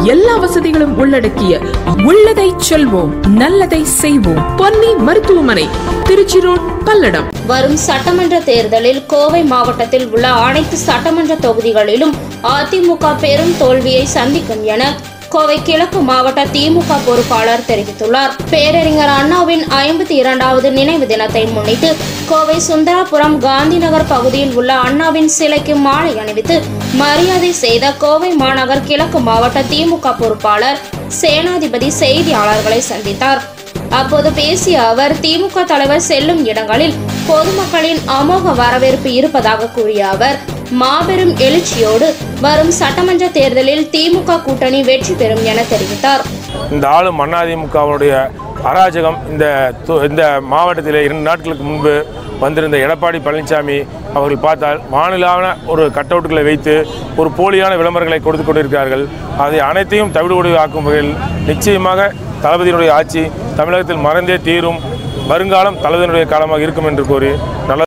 எல்லா வசதிகளும் உள்ளடக்கிய உள்ளதை செல்வோம் நல்லதை செய்வோம் பொன்னி மருத்துவமனை திருச்சி ரோட் பல்லடம் வரும் சட்டமன்ற தேர்தலில் கோவை மாவட்டத்தில் உள்ள அனைத்து சட்டமன்ற தொகுதிகளிலும் அதிமுக பெரும் தோல்வியை சந்திக்கும் என கோவை கிழக்கு மாவட்ட திமுக பொறுப்பாளர் தெரிவித்துள்ளார் பேரறிஞர் அண்ணாவின் ஐம்பத்தி இரண்டாவது நினைவு தினத்தை முன்னிட்டு கோவை சுந்தராபுரம் காந்திநகர் பகுதியில் உள்ள அண்ணாவின் சிலைக்கு மாலை அணிவித்து மரியாதை செய்த கோவை மாநகர் கிழக்கு மாவட்ட திமுக பொறுப்பாளர் சேனாதிபதி செய்தியாளர்களை சந்தித்தார் அப்போது பேசிய அவர் திமுக தலைவர் செல்லும் இடங்களில் பொதுமக்களின் அமோக வரவேற்பு இருப்பதாக கூறிய அவர் மாபெரும் எழுச்சியோடு வரும் சட்டமன்ற தேர்தலில் திமுக கூட்டணி வெற்றி பெறும் என தெரிவித்தார் இந்த ஆளும் அதிமுகவுடைய அராஜகம் இந்த து- இந்த மாவட்டத்தில் இரண்டு நாட்களுக்கு முன்பு வந்திருந்த எடப்பாடி பழனிசாமி அவர்கள் பார்த்தால் மாநிலான ஒரு கட்டவுட்டுகளை வைத்து ஒரு போலியான விளம்பரங்களை கொடுத்து கொண்டிருக்கிறார்கள் அதை அனைத்தையும் தவிடுபடி ஆக்கும் வகையில் நிச்சயமாக தளபதியினுடைய ஆட்சி தமிழகத்தில் மறந்தே தீரும் வருங்காலம் தளபதியினுடைய காலமாக இருக்கும் என்று கூறி நல்ல